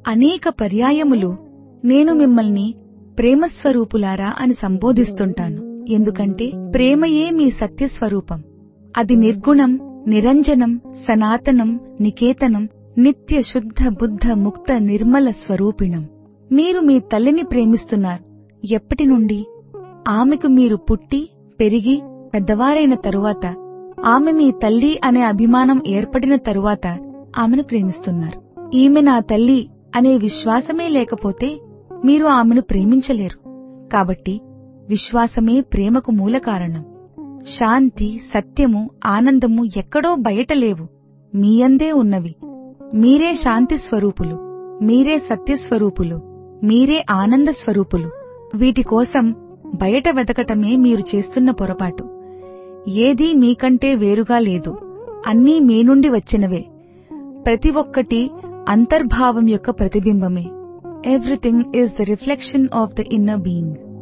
అనేక పర్యాయములు నేను మిమ్మల్ని ప్రేమస్వరూపులారా అని సంబోధిస్తుంటాను ఎందుకంటే ప్రేమయే మీ సత్యస్వరూపం అది నిర్గుణం నిరంజనం సనాతనం నికేతనం నిత్య శుద్ధ బుద్ధ ముక్త నిర్మల స్వరూపిణం మీరు మీ తల్లిని ప్రేమిస్తున్నారు ఎప్పటి నుండి ఆమెకు మీరు పుట్టి పెరిగి పెద్దవారైన తరువాత ఆమె మీ తల్లి అనే అభిమానం ఏర్పడిన తరువాత ఆమెను ప్రేమిస్తున్నారు ఈమె నా తల్లి అనే విశ్వాసమే లేకపోతే మీరు ఆమెను ప్రేమించలేరు కాబట్టి విశ్వాసమే ప్రేమకు మూల కారణం శాంతి సత్యము ఆనందము ఎక్కడో బయట లేవు మీయందే ఉన్నవి మీరే శాంతి స్వరూపులు మీరే సత్యస్వరూపులు మీరే ఆనంద స్వరూపులు వీటి కోసం బయట వెతకటమే మీరు చేస్తున్న పొరపాటు ఏదీ మీకంటే వేరుగా లేదు అన్నీ మీ నుండి వచ్చినవే ప్రతి ఒక్కటి అంతర్భావం యొక్క ప్రతిబింబమే everything is the reflection of the inner being